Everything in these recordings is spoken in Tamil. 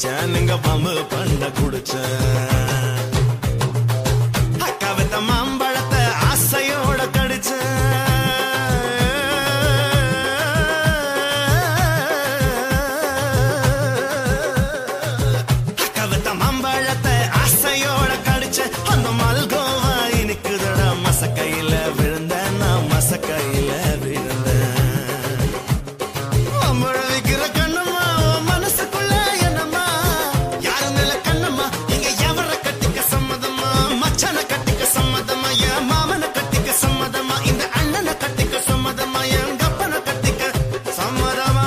பிடிச்சேன் நீங்க பம்பு பண்ண குடிச்சேன் அக்கா வித்த மாம்பழத்தை ஆசையோட கடிச்சேன் அக்கா வித்த மாம்பழத்தை ஆசையோட கடிச்சேன் அந்த மல்கோவா இனிக்குதடா மசக்கையில விழுந்தேன் நான் மசக்கையில விழுந்தேன் அம்பழ வைக்கிற கண்ணம்மா உன் மனசுக்குள்ள என்னம்மா யாரு மேல கண்ணம்மா இங்க எவர கட்டிக்க சம்மதமா மச்சான கட்டிக்க சம்மதமா என் மாமனை கட்டிக்க சம்மதமா இந்த அண்ணனை கட்டிக்க சம்மதமா என் கப்பனை கட்டிக்க சம்மதமா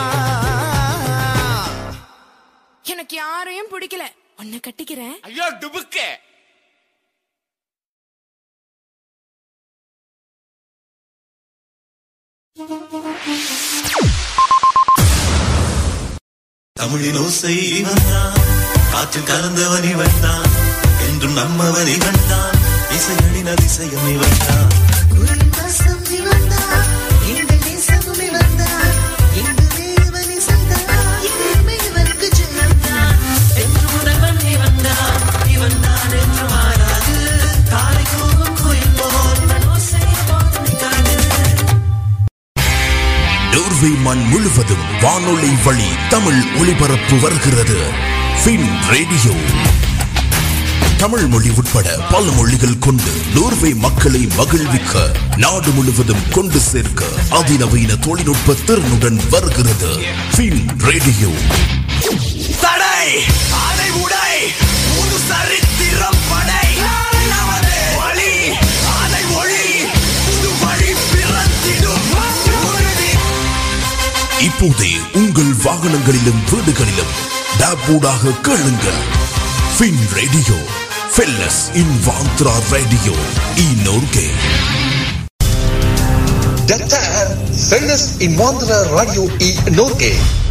எனக்கு யாரையும் பிடிக்கல உன்னை கட்டிக்கிறேன் ஐயோ டுபுக்கு தமிழின் ஓசை இவன்தான் காற்றில் கலந்தவன் இவன்தான் என்றும் நம்மவன் இவன்தான் இசையடின் அதிசயம் இவன்தான் நோர்வே மண் முழுவதும் வானொலி வழி தமிழ் ஒளிபரப்பு வருகிறது ஃபின் ரேடியோ தமிழ் மொழி உட்பட பல மொழிகள் கொண்டு நோர்வே மக்களை மகிழ்விக்க நாடு முழுவதும் கொண்டு சேர்க்க அதிநவீன தொழில்நுட்ப திறனுடன் வருகிறது ஃபின் ரேடியோ தடை அதை உடை ஒரு சரித்திரம் படை நமது வழி அதை ஒளி புது வழி பிறந்திடும் உறுதி இப்போதே உங்கள் வாகனங்களிலும் வீடுகளிலும் டேப்பூடாக கேளுங்கள் ஃபின் ரேடியோ ஃபெல்லஸ் இன் வாந்த்ரா ரேடியோ இ நோர்கே Detta är Felles Invandrare Radio i Norge.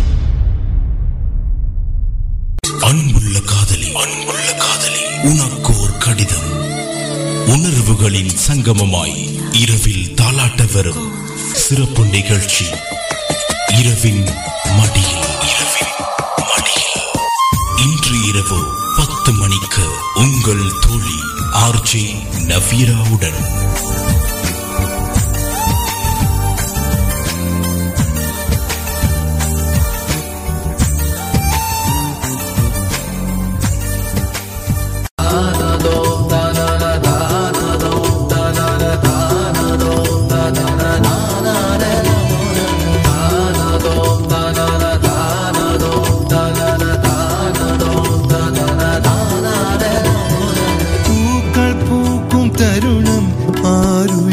அன்புள்ள காதலி அன்புள்ள காதலி உனக்கு ஒரு கடிதம் உணர்வுகளின் சங்கமமாய் இரவில் தாலாட்ட வரும் சிறப்பு நிகழ்ச்சி இரவின் மடியில் இரவின் மடியில் இன்று இரவு பத்து மணிக்கு உங்கள் தோழி ஆர்ஜே நவீராவுடன் பூக்கள் பூக்கும் தருணம் ஆறு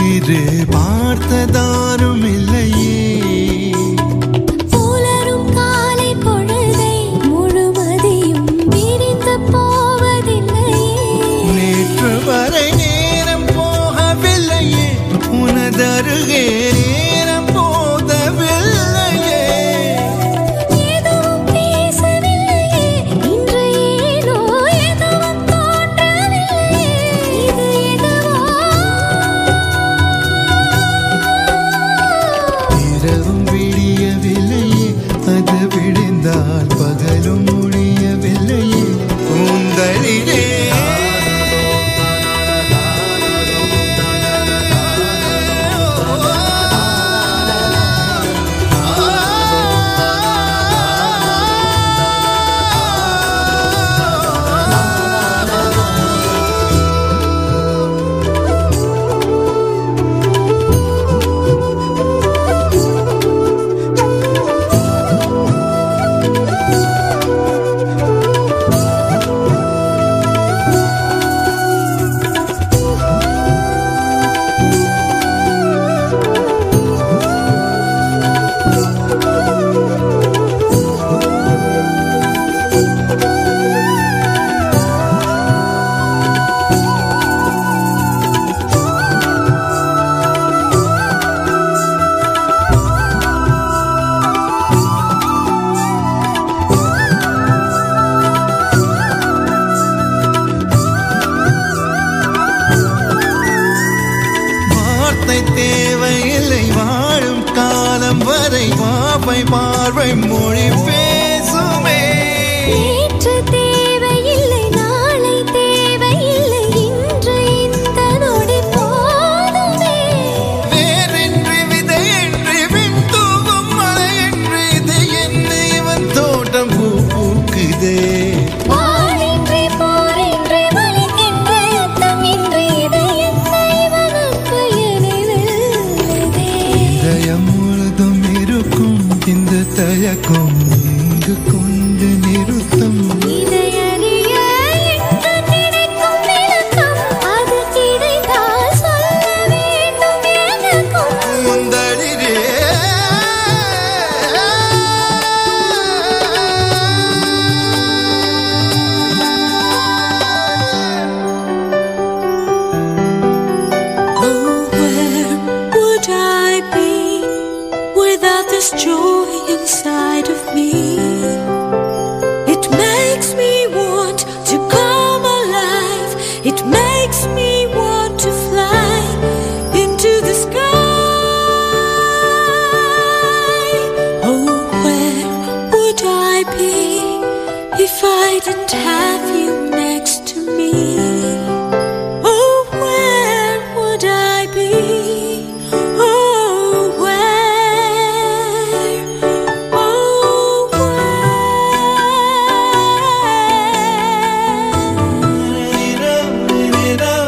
can't have you next to me. Oh, where would I be? Oh, where? Oh, where?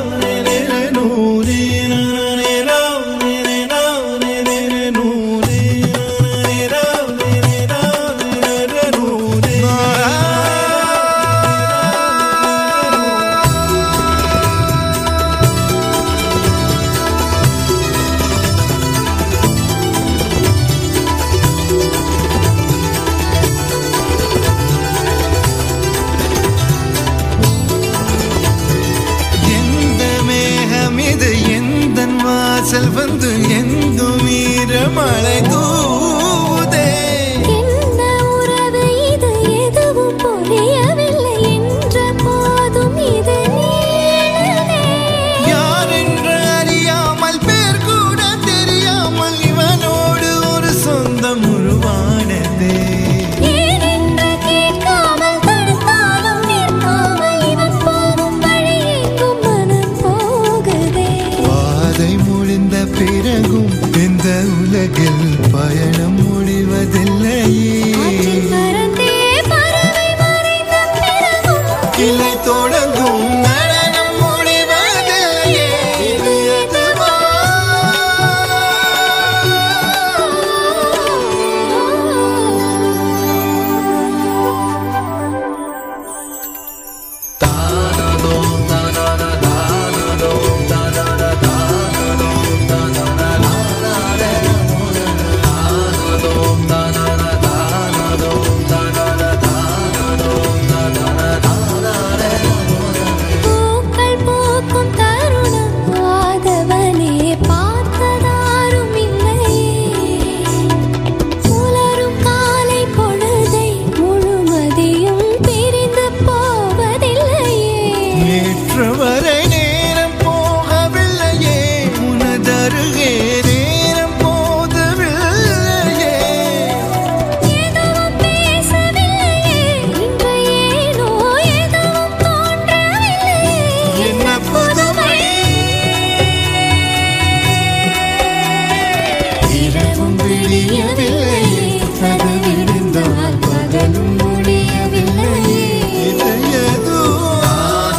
எந்த மேகம் இது எந்த வாசல் வந்து எங்கும் ஈரமழை தூதே என்ன உறவு இது எதுவும் புரியவில்லை என்ற போதும் இது நீளுதே. யார் என்று அறியாமல் பேர் கூட தெரியாமல் இவனோடு ஒரு சொந்தம் உருவானதே ஏனென்று கேட்காமல் தடுத்தாலும் நிற்காமல் இவன் போகும் வழி எங்கும் மனம் போகுதே. பாதை முடிந்த பிறகும் இந்த உலகில் பயணம் முடிவதில்லையே ஆற்றில் பறந்தே பறவை மறைந்த பிறகும் கிளை தொடங்கும் நடனம் முடிவதில்லையே இது எதுவா? பூக்கள் பூக்கும் தருணம் ஆதவனே பார்த்ததாரும் இல்லையே புலரும் காலை பொழுதை முழுமதியும் பிரிந்து போவதில்லையே நேற்று வரை நேரம் போகவில்லையே உனதருகே நேரம் போதவில்லையே எதுவும் பேசவில்லையே இன்று ஏனோ எதுவும் தோன்றவில்லையே என்ன புதுமை இரவும் விடியவில்லையே அது விழுந்தால் பகலும் முடியவில்லையே இது எதுவா?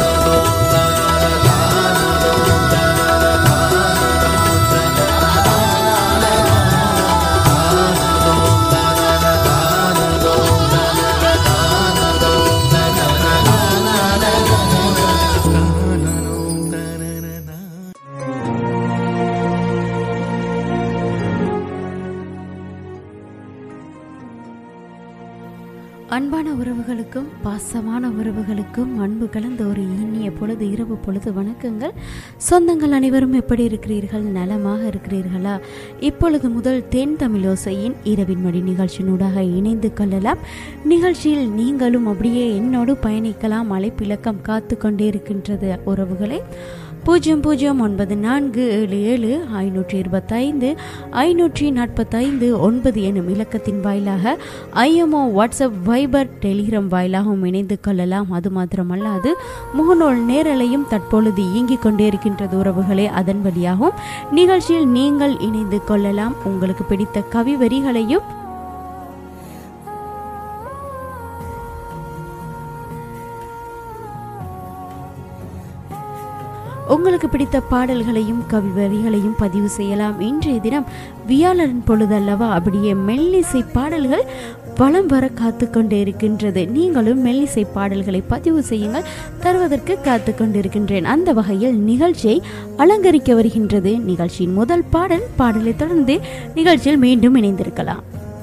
அன்பான உறவுகளுக்கும் பாசமான உறவுகளுக்கும் அன்பு கலந்த ஒரு இனிய பொழுது இரவு பொழுது வணக்கங்கள் சொந்தங்கள் அனைவரும் எப்படி இருக்கிறீர்கள் நலமாக இருக்கிறீர்களா இப்பொழுது முதல் தென் தமிழோசையின் இரவின் மொழி நிகழ்ச்சியினூடாக இணைந்து கொள்ளலாம் நிகழ்ச்சியில் நீங்களும் அப்படியே என்னோடு பயணிக்கலாம் அழைப்பிலக்கம் காத்து கொண்டே இருக்கின்றது உறவுகளை பூஜ்ஜியம் பூஜ்ஜியம் ஒன்பது நான்கு ஏழு ஏழு ஐநூற்றி இருபத்தைந்து ஐநூற்றி நாற்பத்தைந்து ஒன்பது எனும் இலக்கத்தின் வாயிலாக ஐஎம்ஓ வாட்ஸ்அப் வைபர் டெலிகிராம் வாயிலாகவும் இணைந்து கொள்ளலாம் அது மாத்திரமல்லாது முகநூல் நேரலையும் தற்பொழுது இயங்கிக் கொண்டே இருக்கின்றது உறவுகளே அதன் வழியாகவும் நிகழ்ச்சியில் நீங்கள் இணைந்து கொள்ளலாம் உங்களுக்கு பிடித்த கவி வரிகளையும் உங்களுக்கு பிடித்த பாடல்களையும் கவி வரிகளையும் பதிவு செய்யலாம் இன்றைய தினம் வியாழன் பொழுதல்லவா அப்படியே மெல்லிசை பாடல்கள் வலம் வர காத்து கொண்டு இருக்கின்றது நீங்களும் மெல்லிசை பாடல்களை பதிவு செய்யுங்கள் தருவதற்கு காத்து கொண்டிருக்கின்றேன் அந்த வகையில் நிகழ்ச்சியை அலங்கரிக்க வருகின்றது நிகழ்ச்சியின் முதல் பாடல் பாடலை தொடர்ந்து நிகழ்ச்சியில் மீண்டும் இணைந்திருக்கலாம்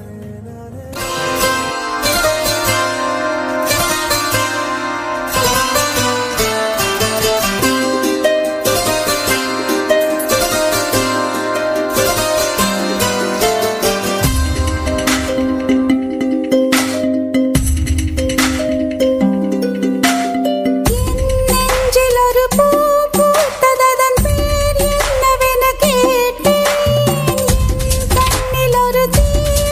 நெஞ்சில் ஒரு பூ பூத்ததன் பேர் என்னவென கேட்டேன் கண்ணில் ஒரு தீ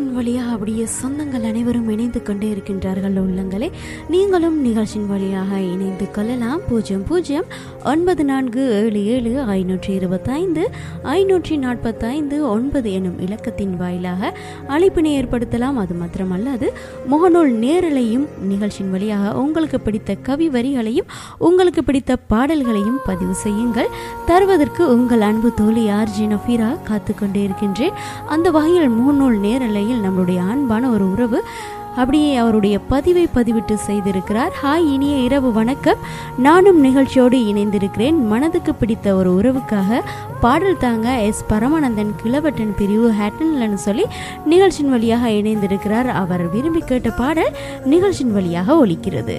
நிகழ்ச்சியின் வழியாக அப்படியே சொந்தங்கள் அனைவரும் இணைந்து கொண்டே இருக்கின்றார்கள் உள்ளங்களே நீங்களும் நிகழ்ச்சியின் வழியாக இணைந்து கொள்ளலாம் பூஜ்ஜியம் பூஜ்ஜியம் ஒன்பது நான்கு ஏழு ஏழு ஐநூற்றி இருபத்தைந்து ஐநூற்றி நாற்பத்தைந்து ஒன்பது எனும் இலக்கத்தின் வாயிலாக அழைப்பினை ஏற்படுத்தலாம் அது மாத்திரமல்லாது முகநூல் நேரலையும் நிகழ்ச்சியின் வழியாக உங்களுக்கு பிடித்த கவி வரிகளையும் உங்களுக்கு பிடித்த பாடல்களையும் பதிவு செய்யுங்கள் தருவதற்கு உங்கள் அன்பு தோழி ஆர்ஜி நஃபீரா காத்து கொண்டே இருக்கின்றேன் அந்த வகையில் முகநூல் நேரலையில் நம்மளுடைய அன்பான ஒரு உறவு அப்படியே அவருடைய பதிவை பதிவிட்டு செய்திருக்கிறார் ஹாய் இனிய இரவு வணக்கம் நானும் நிகழ்ச்சியோடு இணைந்திருக்கிறேன் மனதுக்கு பிடித்த ஒரு உறவுக்காக பாடல் தாங்க எஸ் பரமானந்தன் கிளவட்டன் பிரிவு ஹேட்டன்லன்னு சொல்லி நிகழ்ச்சியின் வழியாக இணைந்திருக்கிறார் அவர் விரும்பி கேட்ட பாடல் நிகழ்ச்சியின் வழியாக ஒலிக்கிறது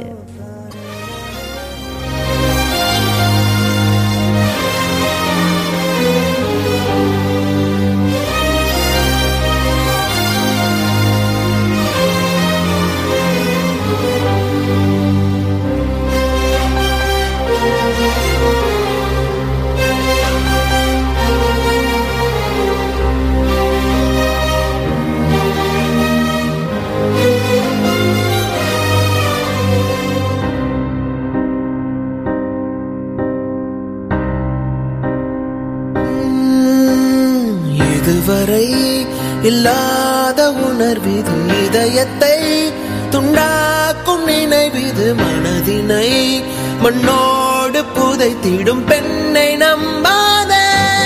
இதுவரை இல்லாத உணர்விது இதயத்தை துண்டாக்கும் நினைவிது மனதினை மண்ணோடு புதைத்திடும் பெண்ணை நம்பாதே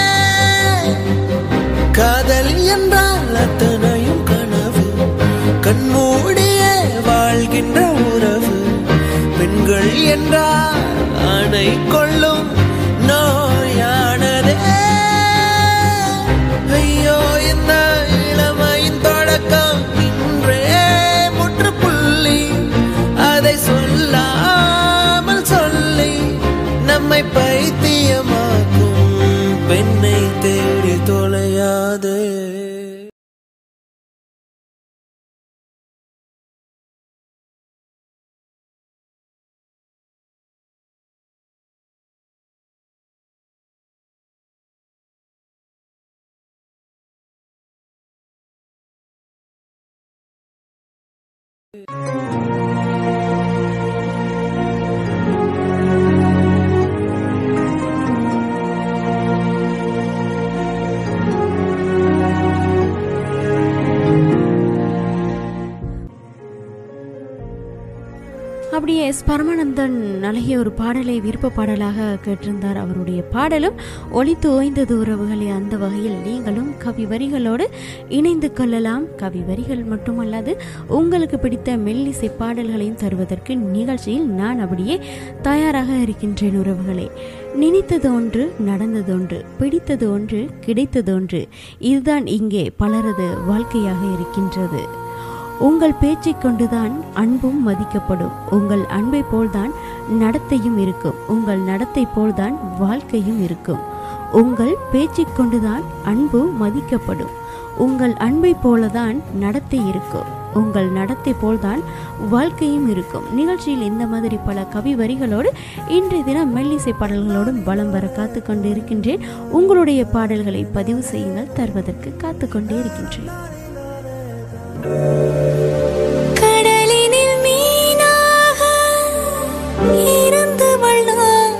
காதல் என்றால் அத்தனையும் கனவு கண்மூடிய வாழ்கின்ற உறவு பெண்கள் என்றால் ஆணை கொள்ளும் நோயானதே ஐயோ இந்த இளமையின் தொடக்கம் இன்றே முற்றுப்புள்ளி அதை சொல்லாமல் சொல்லி நம்மை பைத்தியமாக்கும் பெண்ணை தேடி தொலையாதே அப்படியே எஸ் பரமானந்தன் அழகிய ஒரு பாடலை விருப்ப பாடலாக கேட்டிருந்தார் அவருடைய பாடலும் ஒளித்து ஓய்ந்தது உறவுகளே அந்த வகையில் நீங்களும் கவி வரிகளோடு இணைந்து கொள்ளலாம் கவி வரிகள் மட்டுமல்லாது உங்களுக்கு பிடித்த மெல்லிசை பாடல்களையும் தருவதற்கு நிகழ்ச்சியில் நான் அப்படியே தயாராக இருக்கின்றேன் உறவுகளே நினைத்தது ஒன்று நடந்தது ஒன்று பிடித்தது ஒன்று கிடைத்தது ஒன்று இதுதான் இங்கே பலரது வாழ்க்கையாக இருக்கின்றது உங்கள் பேச்சைக் கொண்டுதான் அன்பும் மதிக்கப்படும் உங்கள் அன்பை போல்தான் நடத்தையும் இருக்கும் உங்கள் நடத்தை போல்தான் வாழ்க்கையும் இருக்கும் உங்கள் பேச்சைக் கொண்டுதான் அன்பு மதிக்கப்படும் உங்கள் அன்பை போலதான் நடத்தை இருக்கும் உங்கள் நடத்தை போல்தான் வாழ்க்கையும் இருக்கும் நிகழ்ச்சியில் இந்த மாதிரி பல கவி வரிகளோடு இன்றைய தினம் மெல்லிசை பாடல்களோடும் வலம் வர காத்து கொண்டு இருக்கின்றேன் உங்களுடைய பாடல்களை பதிவு செய்யுங்கள் தருவதற்கு காத்து கொண்டே இருக்கின்றேன் கடலினில் மீனாக இருந்தவள் நான்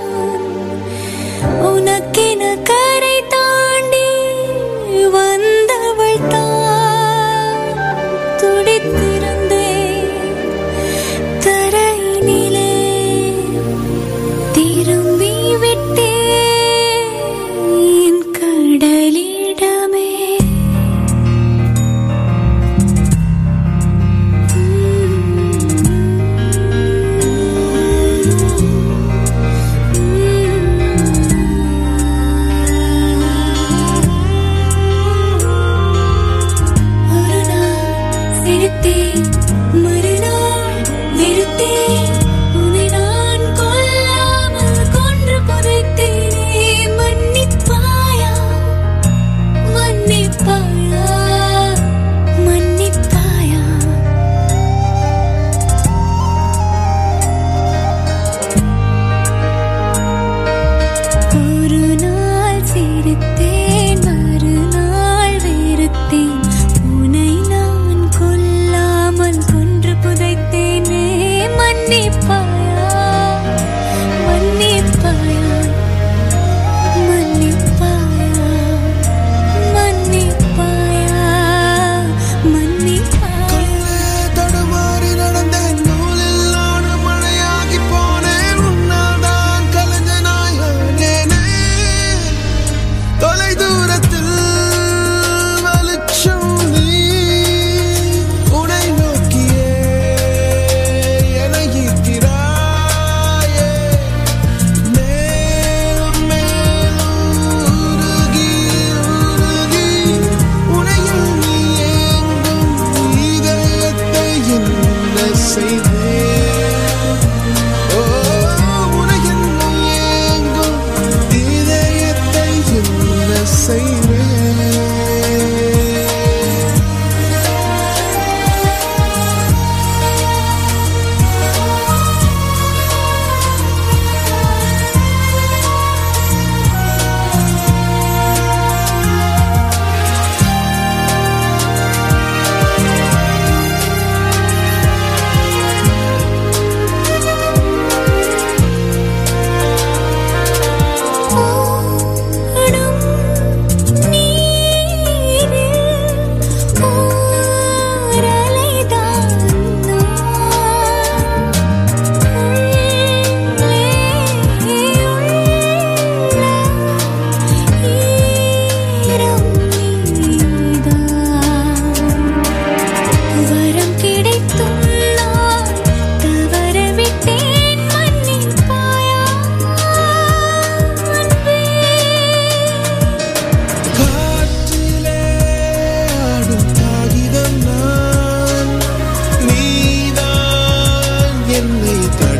உனக்கென கரை தாண்டி வந்தவள் தான் துடித்திருந்தேன் தரையினிலே திரும்பி விட்டேன் என் கடலிடமே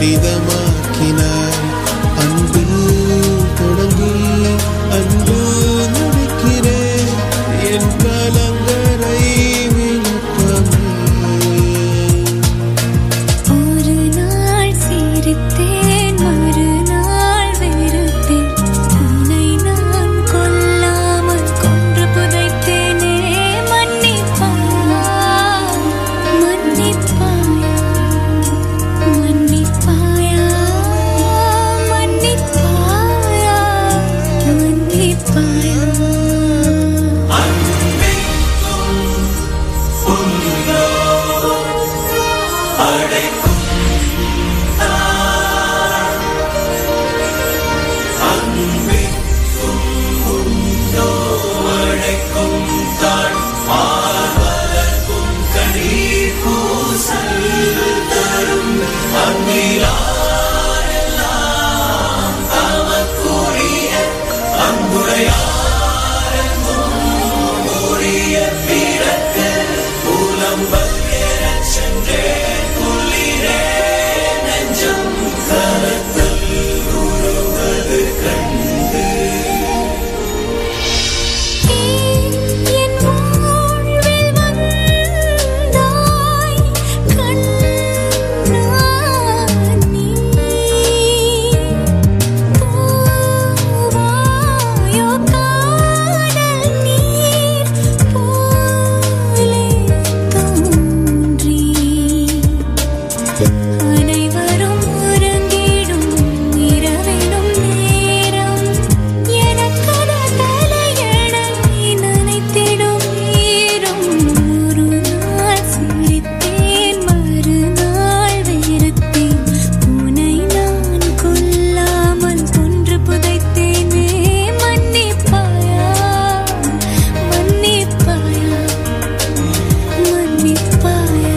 கடிதமாக்கினாய் அன்பில் தொடங்கி அன்பு முடிக்கிறேன் என் கலங்கரை விளக்கமே ஒரு நாள் சிரித்தேன் மறுநாள் வெறுத்தேன் உன்னை நான் கொல்லாமல் கொன்று புதைத்தேனே மன்னிப்பாயா மன்னிப்பாயா மன்னிப்பாயா மன்னிப்பாயா மன்னிப்பாயா என் வாழ்வில் வந்தாய் கண்ணா நீ போவாயோ காதல் நீர் போலே தோன்றி அனைவரும் உறங்கிடும் இரவிலும் நேரம் எனக்கட தலையணை நனைத்திடும் ஈரம் ஒரு நாள் சிரித்தேன் மறுநாள் வெறுத்தேன் உன்னை நான் கொல்லாமல் கொன்று புதைத்தேனே மன்னிப்பாயா மன்னிப்பாயா மன்னிப்பாயா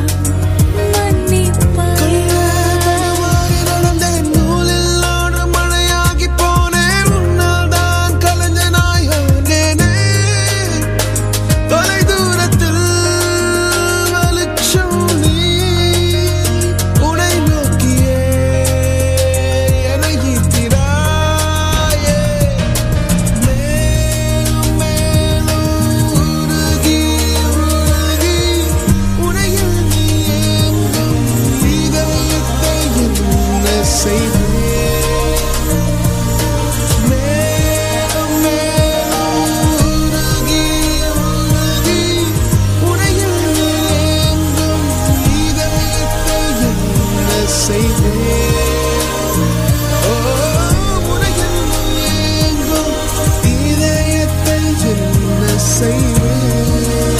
மன்னிப்பாயா நடந்தேன் நூலில் ஆடு மழையாகி போனேன் உன்னால் தான் கலைஞனாய் ஆனேனே தொலை தூரத்தில் வெளிச்சம் நீ உனை நோக்கியே என்னை ஈர்த்திடாயே மேலும் மேலும் உருகி உருகி உனையில் நீ எங்கும் இதயத்தை என்ன செய்தேன் மேலும் மேலும் உருகி உருகி உனையில் நீ எங்கும் இதயத்தை என்ன செய்தேன் ஓ உனையில் நீ எங்கும் இதயத்தை என்ன செய்வேன்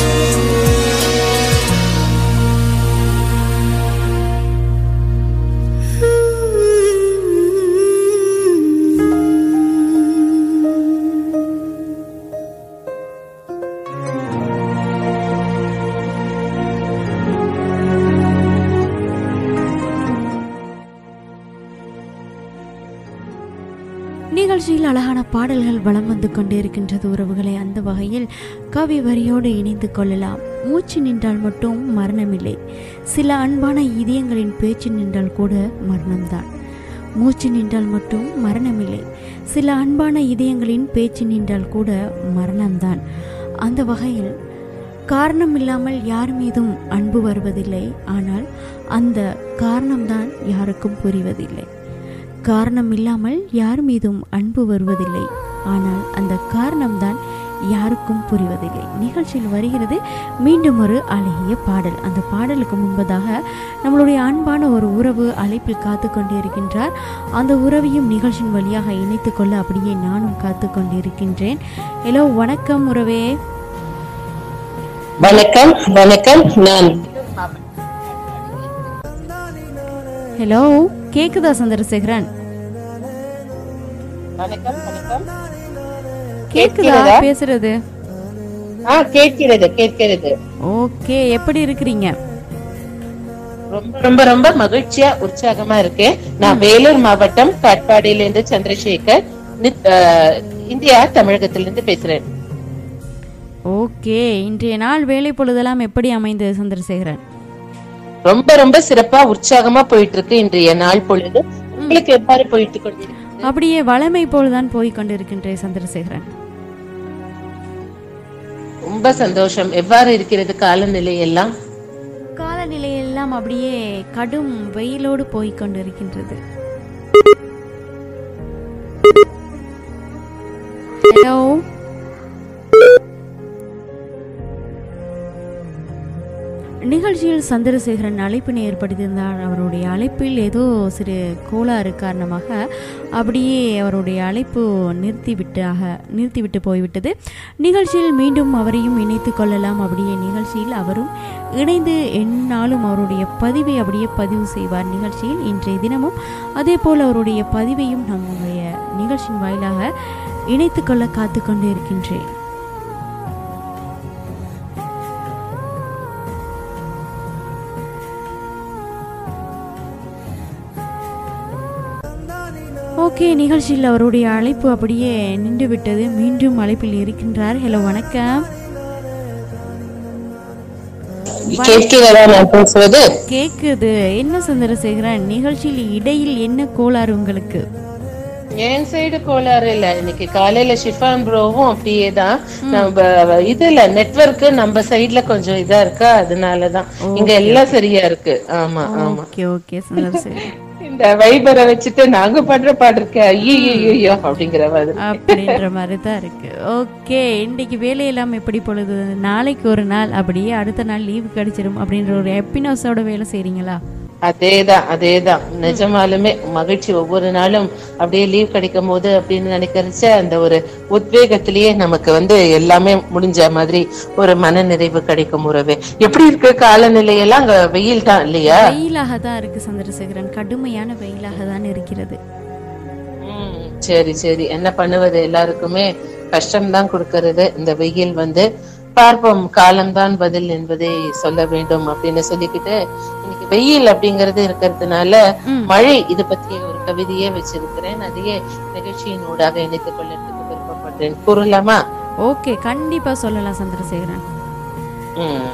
நிகழ்ச்சியில் அழகான பாடல்கள் வலம் வந்து கொண்டிருக்கின்றது உறவுகளை அந்த வகையில் கவி வரியோடு இணைந்து கொள்ளலாம் மூச்சு நின்றால் மட்டும் மரணமில்லை சில அன்பான இதயங்களின் பேச்சு நின்றால் கூட மரணம்தான் மூச்சு நின்றால் மட்டும் மரணமில்லை சில அன்பான இதயங்களின் பேச்சு நின்றால் கூட மரணம்தான் அந்த வகையில் காரணம் இல்லாமல் யார் மீதும் அன்பு வருவதில்லை ஆனால் அந்த காரணம்தான் யாருக்கும் புரிவதில்லை காரணம் இல்லாமல் யார் மீதும் அன்பு வருவதில்லை ஆனால் அந்த காரணம்தான் யாருக்கும் புரிவதில்லை நிகழ்ச்சியில் வருகிறது மீண்டும் ஒரு அழகிய பாடல் அந்த பாடலுக்கு முன்பதாக நம்மளுடைய அன்பான ஒரு உறவு அழைப்பில் காத்து கொண்டிருக்கின்றார் அந்த உறவையும் நிகழ்ச்சியின் வழியாக இணைத்துக் கொள்ள அப்படியே நானும் காத்து கொண்டிருக்கின்றேன் ஹலோ வணக்கம் உறவே வணக்கம் வணக்கம் நான் ஹலோ கேக்குதா சந்திரசேகரன் வணக்கம் வணக்கம் கேக்குதா கேட்கிறதா? பேசுறது ஆ கேட்கிறது கேட்கிறது ஓகே எப்படி இருக்கிறீங்க ரொம்ப ரொம்ப ரொம்ப மகிழ்ச்சியா உற்சாகமா இருக்கு நான் வேலூர் மாவட்டம் காட்பாடியிலிருந்து சந்திரசேகர் நித்- ஆ, இந்தியா தமிழகத்திலிருந்து பேசுறேன் ஓகே இன்றைய நாள் வேலை பொழுதெல்லாம் எப்படி அமைந்தது சந்திரசேகரன் ரொம்ப ரொம்ப சிறப்பா உற்சாகமா போயிட்டு இருக்கு இன்றைய நாள் பொழுது உங்களுக்கு எவ்வாறு போயிட்டு கொண்டிருக்கு அப்படியே வளமை போல்தான் போய் கொண்டிருக்கின்றேன் சந்திரசேகரன் ரொம்ப சந்தோஷம் எவ்வாறு இருக்கிறது காலநிலை எல்லாம் காலநிலை எல்லாம் அப்படியே கடும் வெயிலோடு போய் கொண்டிருக்கின்றது ஹலோ நிகழ்ச்சியில் சந்திரசேகரன் அழைப்பினை ஏற்படுத்தியிருந்தார் அவருடைய அழைப்பில் ஏதோ சிறு கோளாறு காரணமாக அப்படியே அவருடைய அழைப்பு நிறுத்திவிட்டாக நிறுத்திவிட்டு போய்விட்டது நிகழ்ச்சியில் மீண்டும் அவரையும் இணைத்து கொள்ளலாம் அப்படியே நிகழ்ச்சியில் அவரும் இணைந்து எந்நாளும் அவருடைய பதிவை அப்படியே பதிவு செய்வார் நிகழ்ச்சியில் இன்றைய தினமும் அதே போல் அவருடைய பதிவையும் நம்முடைய நிகழ்ச்சியின் வாயிலாக இணைத்து கொள்ள காத்து கொண்டு இருக்கின்றேன் ஓகே நிகழ்ச்சியில் அவருடைய அழைப்பு அப்படியே நின்று விட்டது மீண்டும் அழைப்பில் இருக்கின்றார் ஹலோ வணக்கம் கேட்கிறதா நான் பேசுவது கேக்குது என்ன சந்திரசேகரன் நிகழ்ச்சியில் இடையில் என்ன கோளாறு உங்களுக்கு என் சைடு கோளாறு இல்ல இன்னைக்கு காலையில ஷிஃபான் ப்ரோவும் அப்படியே தான் நம்ம இதுல நெட்வொர்க் நம்ம சைடுல கொஞ்சம் இதா இருக்கா அதனாலதான் இங்க எல்லாம் சரியா இருக்கு ஆமா ஆமா ஓகே ஓகே சந்திரசேகரன் இந்த வைபரை வச்சுட்டு நாங்க பண்ற பாடு இருக்க ஐயோ அப்படிங்கிற மாதிரி அப்படின்ற மாதிரி தான் இருக்கு ஓகே இன்னைக்கு வேலையெல்லாம் எப்படி பொழுது நாளைக்கு ஒரு நாள் அப்படியே அடுத்த நாள் லீவு கிடைச்சிரும் அப்படின்ற ஒரு ஹாப்பினஸோட வேலை செய்றீங்களா அதேதான் அதேதான் நிஜமாலுமே மகிழ்ச்சி ஒவ்வொரு நாளும் அப்படியே லீவ் கிடைக்கும் போது அப்படின்னு நினைக்கிறச்ச அந்த ஒரு உத்வேகத்திலேயே நமக்கு வந்து எல்லாமே முடிஞ்ச மாதிரி ஒரு மன நிறைவு கிடைக்கும் உறவு எப்படி இருக்கு காலநிலை எல்லாம் அங்க வெயில் தான் இல்லையா வெயிலாக தான் இருக்கு சந்திரசேகரன் கடுமையான வெயிலாக தான் இருக்கிறது ம், சரி சரி என்ன பண்ணுவது எல்லாருக்குமே கஷ்டம்தான் கொடுக்கறது இந்த வெயில் வந்து பார்ப்போம் காலம்தான் பதில் என்பதை சொல்ல வேண்டும் அப்படின்னு சொல்லிக்கிட்டு இன்னைக்கு வெயில் அப்படிங்கறது இருக்கிறதுனால மழை இது பற்றிய ஒரு கவிதையே வச்சிருக்கிறேன் அதையே நிகழ்ச்சியின் ஊடாக இணைத்துக் கொள்ளறதுக்கு விருப்பப்படுறேன் கூறலாமா ஓகே கண்டிப்பா சொல்லலாம் சந்திரசேகரன் ம்.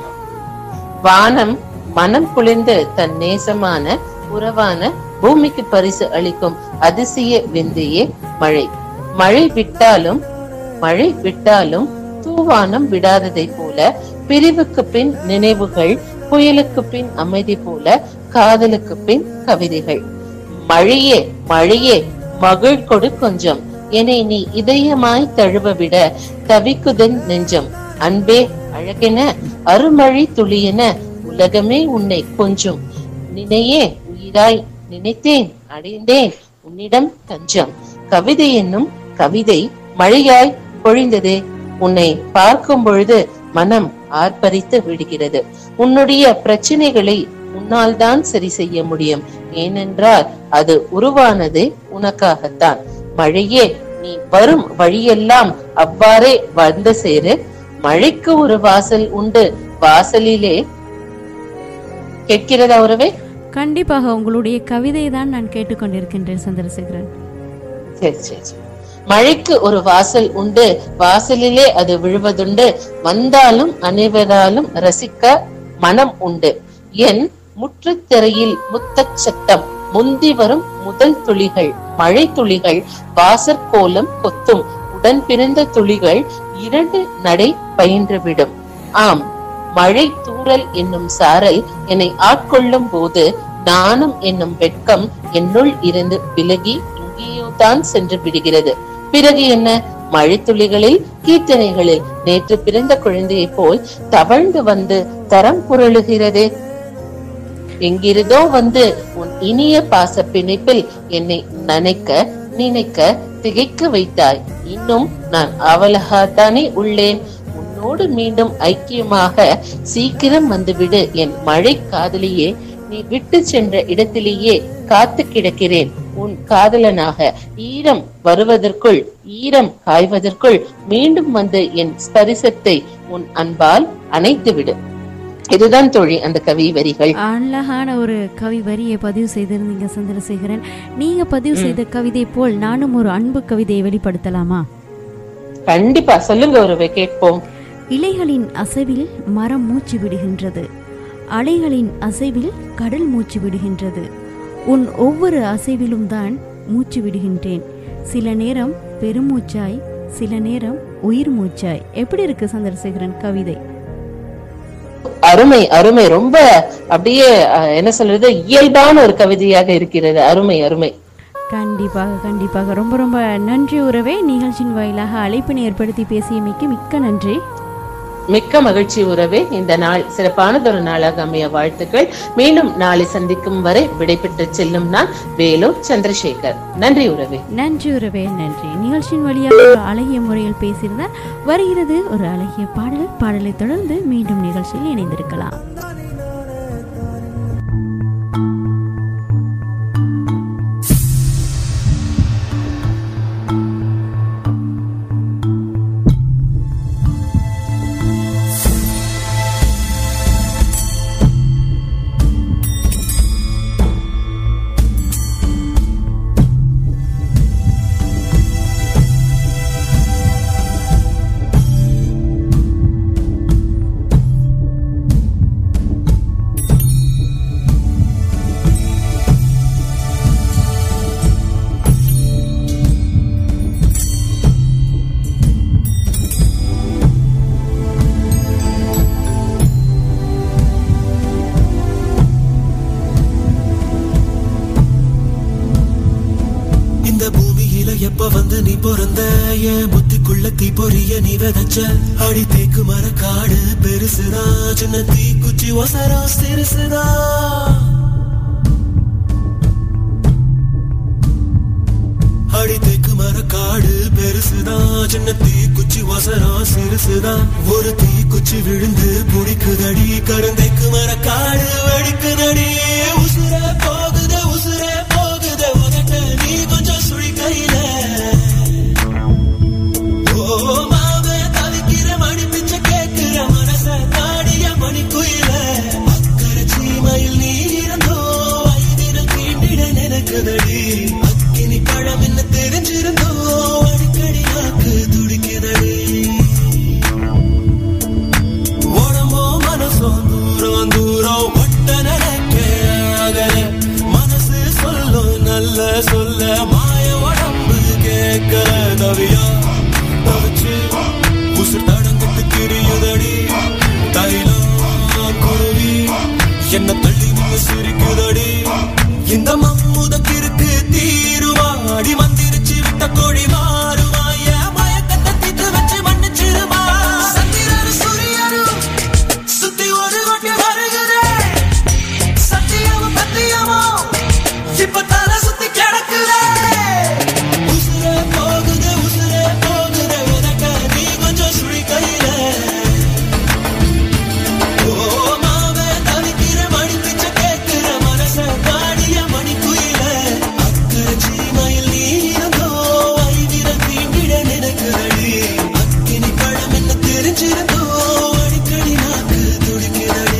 வானம் மனம் குளிர்ந்து தன் நேசமான உறவான பூமிக்கு பரிசு அளிக்கும் அதிசய விந்தையே மழை மழை விட்டாலும் மழை விட்டாலும் தூவானம் விடாததை போல பிரிவுக்கு பின் நினைவுகள் புயலுக்கு பின் அமைதி போல காதலுக்கு பின் கவிதைகள் மழையே மழையே மகிழ் கொடு கொஞ்சம் என்னை நீ இதயமாய் தழுவ விட தவிக்குதன் நெஞ்சம் அன்பே அழகென அருமழை துளியென உலகமே உன்னை கொஞ்சம் நினையே உயிராய் நினைத்தேன் அடைந்தேன் உன்னிடம் தஞ்சம் கவிதை என்னும் கவிதை மழையாய் பொழிந்ததே உன்னை பார்க்கும் பொழுது மனம் ஆர்ப்பரித்து விடுகிறது உன்னுடைய பிரச்சனைகளை உன்னால் தான் சரி செய்ய முடியும் ஏனென்றால் அது உருவானது உனக்காகத்தான் மழையே நீ வரும் வழியெல்லாம் அவ்வாறே வந்து சேரு மழைக்கு ஒரு வாசல் உண்டு வாசலிலே கேட்கிறதா உறவே கண்டிப்பாக உங்களுடைய கவிதை தான் நான் கேட்டுக்கொண்டிருக்கின்றேன் சந்திரசேகரன் சரி சரி சரி. மழைக்கு ஒரு வாசல் உண்டு வாசலிலே அது விழுவதுண்டு வந்தாலும் அனைவராலும் ரசிக்க மனம் உண்டு என் முற்றுத்திரையில் முத்தச் சத்தம் முந்தி வரும் முதல் துளிகள் மழை துளிகள் வாசற்கோலம் கொத்தும் உடன் பிறந்த துளிகள் இரண்டு நடை பயின்றுவிடும் ஆம் மழை தூறல் என்னும் சாரல் என்னை ஆட்கொள்ளும் போது நாணம் என்னும் வெட்கம் என்னுள் இருந்து விலகி எங்கேயோ தான் சென்று விடுகிறது பிறகு என்ன மழைத்துளிகளில் கீர்த்தனைகளில் நேற்று பிறந்த குழந்தையைப் போல் தவழ்ந்து வந்து தரம் புரளுகிறது எங்கிருந்தோ வந்து உன் இனிய பாச பிணைப்பில் என்னை நனைக்க நினைக்க திகைக்க வைத்தாய் இன்னும் நான் அவலகாத்தானே உள்ளேன் உன்னோடு மீண்டும் ஐக்கியமாக சீக்கிரம் வந்துவிடு என் மழை காதலியே நீ விட்டு சென்ற இடத்திலேயே காத்து கிடக்கிறேன் உன் காதலனாக ஈரம் வருவதற்குள் ஈரம் காய்வதற்குள் மீண்டும் வந்து என் ஸ்பரிசத்தை உன் அன்பால் அணைத்து விடு இதுதான் தோழி அந்த கவி வரிகள் அழகான ஒரு கவி வரியை பதிவு செய்திருந்தீங்க சந்திரசேகரன் நீங்க பதிவு செய்த கவிதை போல் நானும் ஒரு அன்பு கவிதையை வெளிப்படுத்தலாமா கண்டிப்பா சொல்லுங்க ஒருவை கேட்போம் இலைகளின் அசைவில் மரம் மூச்சு விடுகின்றது அலைகளின் அசைவில் கடல் மூச்சு விடுகின்றது உன் ஒவ்வொரு அசைவிலும் தான் மூச்சு விடுகின்றேன் சில நேரம் பெருமூச்சாய் சில நேரம் உயிர் மூச்சாய் எப்படி இருக்கு சந்திரசேகரன் கவிதை அருமை அருமை ரொம்ப அப்படியே அஹ், என்ன சொல்றது இயல்பான ஒரு கவிதையாக இருக்கிறது அருமை அருமை கண்டிப்பாக கண்டிப்பாக ரொம்ப ரொம்ப நன்றி உறவே நிகழ்ச்சியின் வாயிலாக அழைப்பினை ஏற்படுத்தி பேசியமைக்கு மிக்க நன்றி மிக்க மகிழ்ச்சி உறவே இந்த நாள் சிறப்பானதொரு நாளாக அமைய வாழ்த்துக்கள் மீண்டும் நாளை சந்திக்கும் வரை விடைபெற்று செல்லும் நான் வேலூர் சந்திரசேகர் நன்றி உறவே நன்றி உறவே நன்றி நிகழ்ச்சியின் வழியாக ஒரு அழகிய முறையில் பேசியிருந்தார் வருகிறது ஒரு அழகிய பாடல் பாடலை தொடர்ந்து மீண்டும் நிகழ்ச்சியில் இணைந்திருக்கலாம் இந்த பூமியில எப்ப வந்து நீ பிறந்த என் புத்திக்குள்ள தீ பொரிய நீ விதைச்ச அடி தேக்கு மர காடு பெருசுதா சின்ன தீ குச்சி ஒசரம் சிறுசுதா அடி தேக்கு மர காடு பெருசுதா சின்ன தீ குச்சி ஒசரம் சிறுசுதா ஒரு தீ குச்சி விழுந்து புடிக்குதடி கருந்தைக்கு மர காடு வெடிக்குதடி உசுர போகுது உசுர போகுது உதட்ட நீ கொஞ்சம் சுழி கையில ஓ மாவே தவிக்கிற மணி பிச்சை கேட்கிற மனச தாடிய மணி குயில அக்கறை சீமையில் நீ இருந்தோ ஐதிரம் தீண்டிட நினைக்குதடி அக்கினி பழம் என்ன தெரிஞ்சிருந்தோ அடிக்கடி நாக்கு துடிக்குதடி உடம்போ மனசோ தூரம் தூரம் ஒட்ட நினைக்க அகல மனசு சொல்லும் நல்ல சொல்ல மாய உடம்பு கேட்கல தவியா தவிச்சு உசுர் தடங்கிட்டு திரியுதடி தைலம் குருவி என்ன தள்ளி நின்று சிரிக்குதடி இந்த மம்முத கிறுக்கு தீருவா அடி மந்திரிச்சு விட்ட கோழி மாறுவா என் மயக்கத்தை தீத்து வச்சு மன்னிச்சிருமா சந்திரன் சூரியனும் சுத்தி ஒரு கொண்டு வருகிறே சத்தியமும் சத்தியமும் இப்ப தலை சுத்தி கிடக்குதே உசுரே போகுது உசுரே போகுது உனக்க நீ கொஞ்சம் சுழி கையில ஓ மாவே தவிக்கிற மணி பிச்சை கேட்கிற மனச காடிய மணி குயில அக்கறை சீமையில் நீ இருந்தோ ஐவிரல் தீண்டிட நினைக்குதடி அக்கினி பழம் என்ன தெரிஞ்சிருந்தோ அடிக்கடி நாக்கு துடிக்குதடி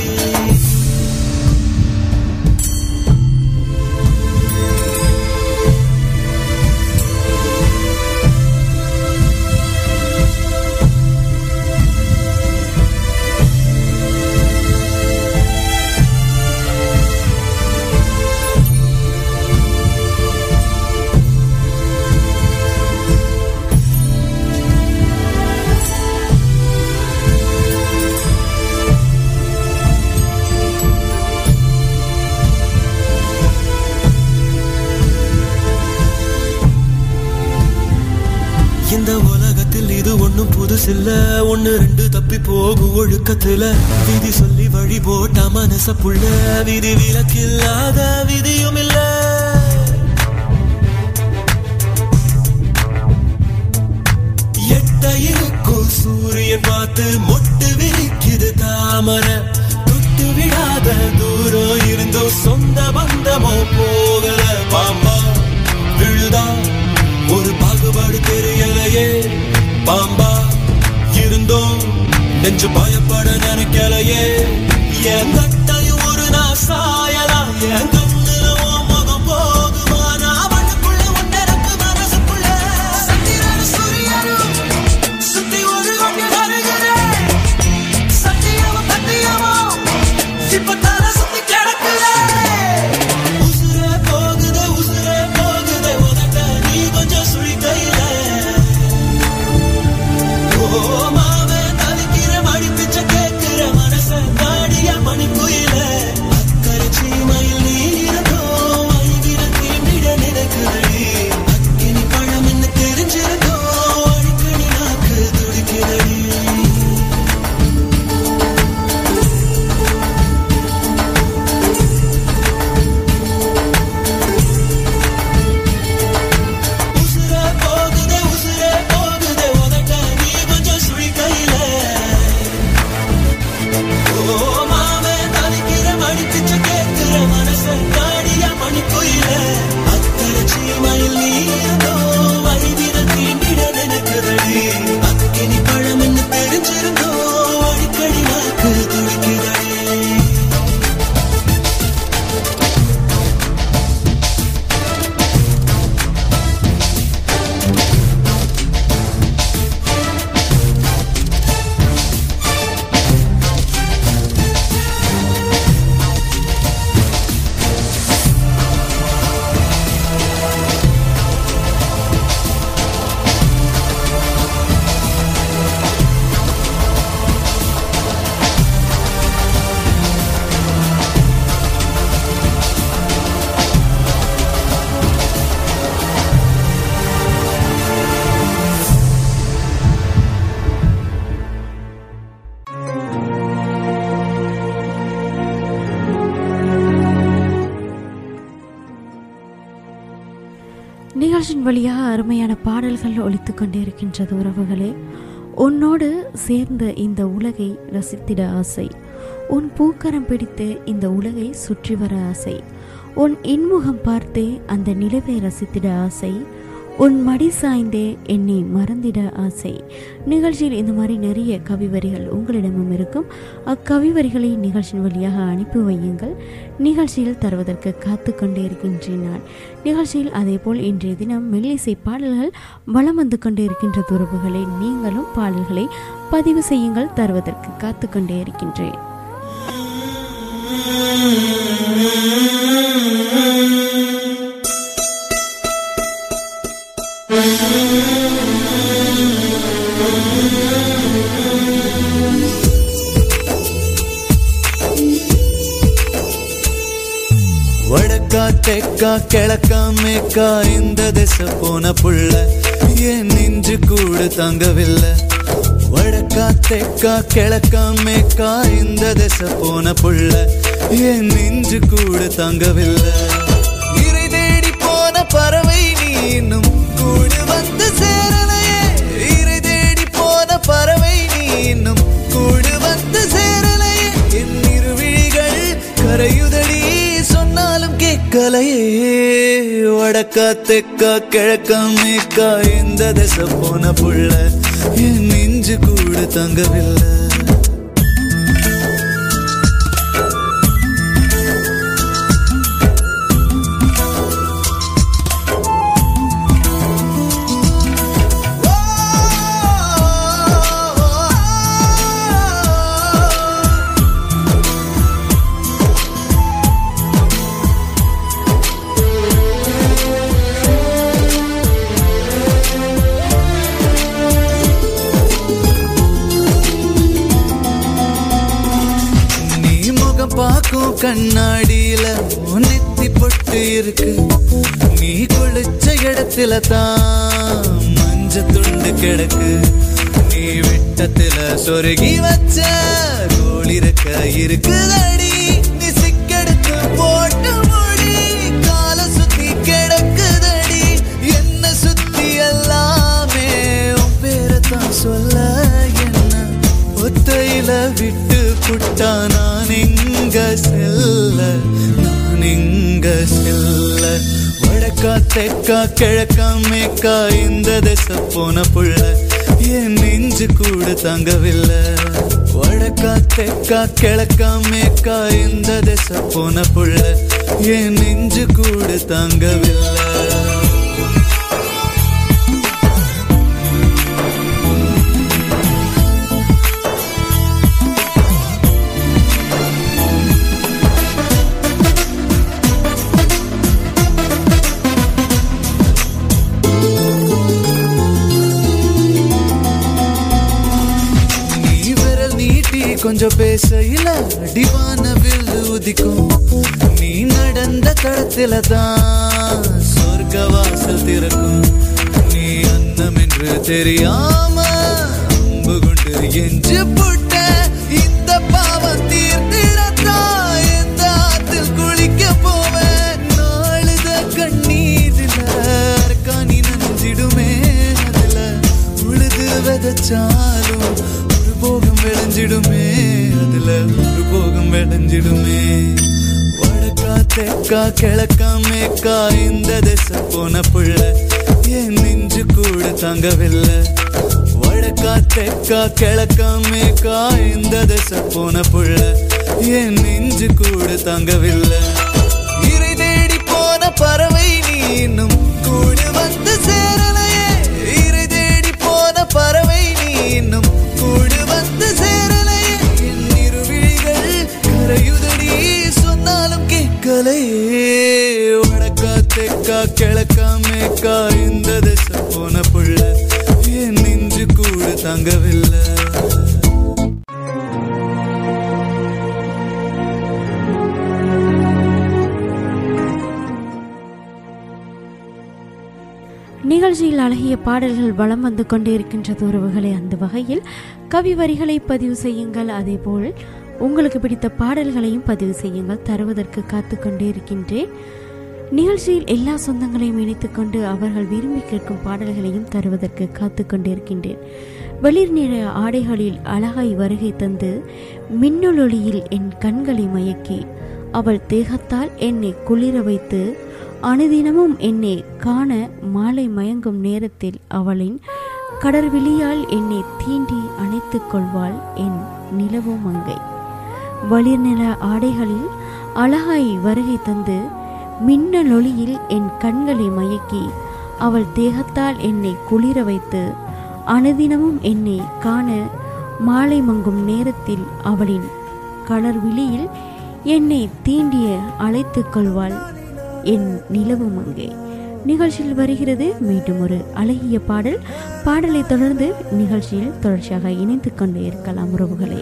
இந்த உலகத்தில் இது ஒண்ணும் புதுசில்ல ஒண்ணு ரெண்டு தப்பி போகும் ஒழுக்கத்துல விதி சொல்லி வழி போட்ட மனச புள்ள விதி விலக்கில்லாத விதியும் இல்ல எட்ட இருக்கும் சூரியன் பார்த்து மொட்டு விரிக்குது தாமரை தொட்டு விடாத தூரம் இருந்தும் சொந்த பந்தமோ போகல பாம்பா விழுதா ஒரு பாகுபாடு தெரியலையே பாம்பா இருந்தோம் நெஞ்சு பயப்பட நினைக்கலையே என் கட்டையும் ஒரு நான் சாயலாம் என் கண்ணுல உன் முகம் போகுமா நான் மண்ணுக்குள்ள ஒன்னரப்பு மனசுக்குள்ள சந்திரனும் சூரியனும் சுத்தி ஒரு கொண்டு வருகிறேன் சத்தியமும் சத்தியமும் இப்ப நிகழ்ச்சியின் வழியாக அருமையான பாடல்கள் ஒலித்து கொண்டே இருக்கின்றது உறவுகளே உன்னோடு சேர்ந்த இந்த உலகை ரசித்திட ஆசை உன் பூக்கரம் பிடித்து இந்த உலகை சுற்றி வர ஆசை உன் இன்முகம் பார்த்தே அந்த நிலவை ரசித்திட ஆசை உன் மடி சாய்ந்தே என்னை மறந்திட ஆசை நிகழ்ச்சியில் இந்த மாதிரி நிறைய கவிவரிகள் உங்களிடமும் இருக்கும் அக்கவிவரிகளை நிகழ்ச்சியின் வழியாக அனுப்பி வையுங்கள் நிகழ்ச்சியில் தருவதற்கு காத்து கொண்டே இருக்கின்றேன் நான் நிகழ்ச்சியில் அதேபோல் இன்றைய தினம் மெல்லிசை பாடல்கள் வலம் வந்து கொண்டே இருக்கின்ற துறவுகளை நீங்களும் பாடல்களை பதிவு செய்யுங்கள் தருவதற்கு காத்து கொண்டே இருக்கின்றேன் வடக்கா தெக்கா கிழக்கா மேக்கா இந்த திசை போன புள்ள என் நெஞ்சு கூடு தங்கவில்லை வடக்கா தெக்கா கிழக்கா மேக்கா இந்த திசை போன புள்ள என் நெஞ்சு கூடு தங்கவில்லை இறை தேடி போன பறவை நீ இன்னும் கூடு வந்து சேரலையே இறை தேடி போன பறவை நீ இன்னும் கூடு வந்து சேரலையே என் இருவிழிகள் கரையுதடி சொன்னாலும் கேட்கலையே வடக்கா தெக்கா கிழக்கா மேக்கா இந்த திசை போன புள்ள என் நெஞ்சு கூட தங்கவில்லை நீ முகம் பார்க்கும் கண்ணாடியில உன் நெத்தி பொட்டு இருக்கு நீ குளிச்ச இடத்துல தான் மஞ்ச துண்டு கிடக்கு நீ விட்டத்துல சொருகி வச்ச கோளிருக்க இருக்குதடி நீ சிக்கெடுத்து போட்டு முடி கால சுத்தி கிடக்குதடி என்ன சுத்தி எல்லாமே உன் பேரை தான் சொல்ல என்ன ஒத்தையில விட்டு புட்டா நான் எங்க செல்ல நான் எங்க செல்ல வடக்கா தெக்கா கிழக்கா மேக்கா இந்த திசை போன புள்ள என் நெஞ்சு கூட தங்கவில்லை வடக்கா தெக்கா கிழக்கா மேக்கா இந்த திசை போன புள்ள என் நெஞ்சு கூட தங்கவில்லை நீ விரல் நீட்டி கொஞ்சம் பேசையில அடிவான வில்லு உதிக்கும் நீ நடந்த தடத்தில தான் சொர்க்க வாசல் திறக்கும் நீ அன்னம் என்று தெரியாம அம்பு கொண்டு எஞ்சு புட்ட இந்த பாவம் தீர்த்திடத்தான் எந்த ஆத்தில் குளிக்க போவேன் நாளுத கண்ணீரில அர்க்காணி நஞ்சிடுமே அதுல உழுது விதைச்சாலும் ஒரு போகம் விளைஞ்சிடுமே அதுல ஒரு போகம் விளைஞ்சிடுமே வடக்கா தெக்கா கிழக்கா மேக்கா இந்த திசை போன புள்ள என் நெஞ்சு கூட தங்கவில்லை வடக்கா தெக்கா கிழக்கா மேக்கா இந்த திசை போன புள்ள என் நெஞ்சு கூட தங்கவில்லை இறை தேடி போன பறவை நீ இன்னும் கூடு வந்து சேரலையே இறை தேடி போன பறவை நீ இன்னும் கூடு வந்து சேரலையே என் இருவிழிகள் கரையுதடி சொன்னாலும் கேட்கலையே வடக்கா தெக்கா கிழக்கா மேக்கா இந்த திசை போன புள்ள என் நெஞ்சு கூட தங்கவில்லை நிகழ்ச்சியில் அழகிய பாடல்கள் வலம் வந்து கொண்டே இருக்கின்றது உறவுகளை அந்த வகையில் கவி வரிகளை பதிவு செய்யுங்கள் அதேபோல் உங்களுக்கு பிடித்த பாடல்களையும் பதிவு செய்யுங்கள் தருவதற்கு காத்து கொண்டே இருக்கின்றேன் நிகழ்ச்சியில் எல்லா சொந்தங்களையும் இணைத்துக் கொண்டு அவர்கள் விரும்பி கேட்கும் பாடல்களையும் தருவதற்கு காத்து கொண்டிருக்கின்றேன் வெளிர் நிற ஆடைகளில் அழகாய் வருகை தந்து மின்னலொளியில் என் கண்களை மயக்கி அவள் தேகத்தால் என்னை குளிர வைத்து அனுதினமும் என்னை காண மாலை மயங்கும் நேரத்தில் அவளின் கடற்விழியால் என்னை தீண்டி அணைத்துக் கொள்வாள் என் நிலவு மங்கை வளிர் நில ஆடைகளில் அழகாய் வருகை தந்து மின்னல் ஒளியில் என் கண்களை மயக்கி அவள் தேகத்தால் என்னை குளிர வைத்து அனுதினமும் என்னை காண மாலை மங்கும் நேரத்தில் அவளின் கடற்விழியில் என்னை தீண்டிய அழைத்துக் கொள்வாள் என் நிலவு மங்கை நிகழ்ச்சியில் வருகிறது மீண்டும் ஒரு அழகிய பாடல் பாடலை தொடர்ந்து நிகழ்ச்சியில் தொடர்ச்சியாக இணைந்து கொண்டே இருக்கலாம் உறவுகளை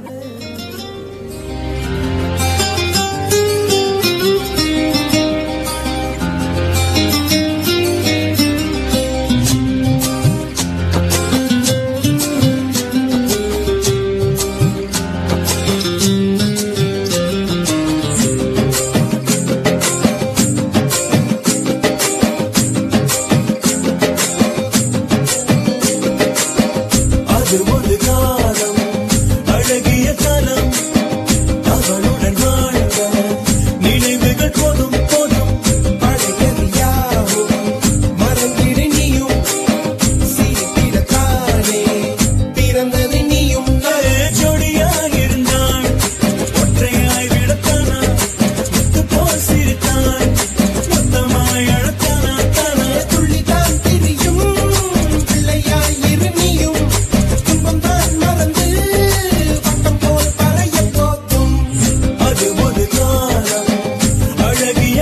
அது ஒரு காலம் அழகிய காலம் அவளுடன் வாழ்ந்த நினைவுகள் போதும் போதும் பழையது யாவும் மறந்திடு நீயும் சிரித்திடத்தானே பிறந்தது நீயும் ஜோடியாக இருந்தாள் ஒற்றையாய் விடத்தானா முத்து போல் சிரித்தாள் மொத்தமாய் அழத்தானா தானா துள்ளிதான் திரியும் பிள்ளையாய் இரு நீயும் துன்பம் தான் மறந்து வட்டம் போல் பழைய போதும் அது ஒரு காலம் அழகிய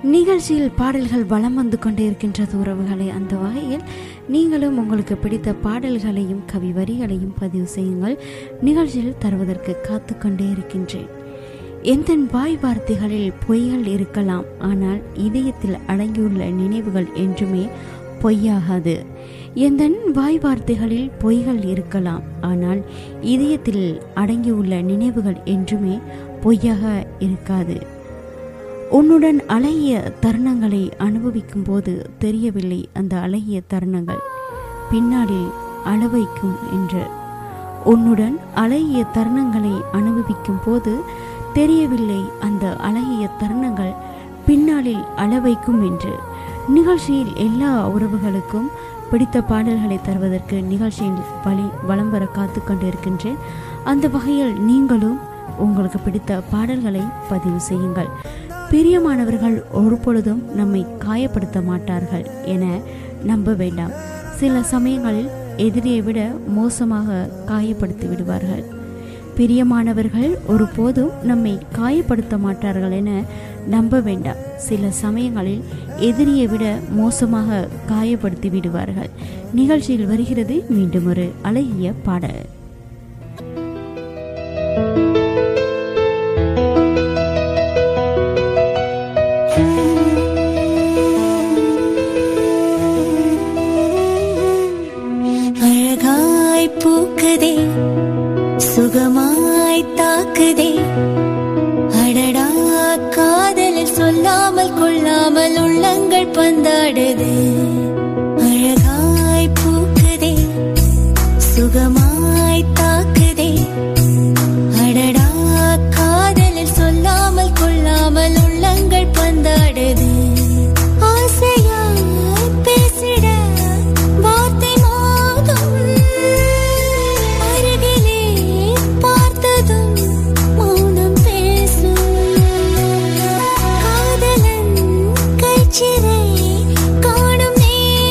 நிகழ்ச்சியில் பாடல்கள் வலம் வந்து கொண்டே இருக்கின்றது உறவுகளை அந்த வகையில் நீங்களும் உங்களுக்கு பிடித்த பாடல்களையும் கவி வரிகளையும் பதிவு செய்யுங்கள் நிகழ்ச்சியில் தருவதற்கு காத்து கொண்டே இருக்கின்றேன் எந்த வாய் வார்த்தைகளில் பொய்கள் இருக்கலாம் ஆனால் இதயத்தில் அடங்கியுள்ள நினைவுகள் என்றுமே பொய்யாகாது எந்த வாய் வார்த்தைகளில் பொய்கள் இருக்கலாம் ஆனால் இதயத்தில் அடங்கியுள்ள நினைவுகள் என்றுமே பொய்யாக இருக்காது உன்னுடன் அழகிய தருணங்களை அனுபவிக்கும் போது தெரியவில்லை அந்த அழகிய தருணங்கள் பின்னாளில் அளவைக்கும் என்று உன்னுடன் அழகிய தருணங்களை அனுபவிக்கும் போது தெரியவில்லை அந்த அழகிய தருணங்கள் பின்னாளில் அளவைக்கும் என்று நிகழ்ச்சியில் எல்லா உறவுகளுக்கும் பிடித்த பாடல்களை தருவதற்கு நிகழ்ச்சியில் வழி வலம் வர காத்து கொண்டிருக்கின்றேன் அந்த வகையில் நீங்களும் உங்களுக்கு பிடித்த பாடல்களை பதிவு செய்யுங்கள் பிரியமானவர்கள் ஒருபொழுதும் நம்மை காயப்படுத்த மாட்டார்கள் என நம்ப வேண்டாம் சில சமயங்களில் எதிரியை விட மோசமாக காயப்படுத்தி விடுவார்கள் பிரியமானவர்கள் ஒருபோதும் நம்மை காயப்படுத்த மாட்டார்கள் என நம்ப வேண்டாம் சில சமயங்களில் எதிரியை விட மோசமாக காயப்படுத்தி விடுவார்கள் நிகழ்ச்சியில் வருகிறது மீண்டும் ஒரு அழகிய பாடல் அழகாய் பூக்குதே சுகமாய் தாக்குதே அடடா காதலில் சொல்லாமல் கொள்ளாமல் உள்ளங்கள் பந்தாடுது அழகாய் பூக்குதே சுகமாய் தாக்குதே அடடா காதலில் சொல்லாமல் கொள்ளாமல் உள்ளங்கள் பந்தாடுது ஆசையாய் பேசிட வார்த்தை மோதும் அருகிலே பார்த்ததும் மௌனம் பேசும் காதலன் கைச்சிறை காணும் நேரம்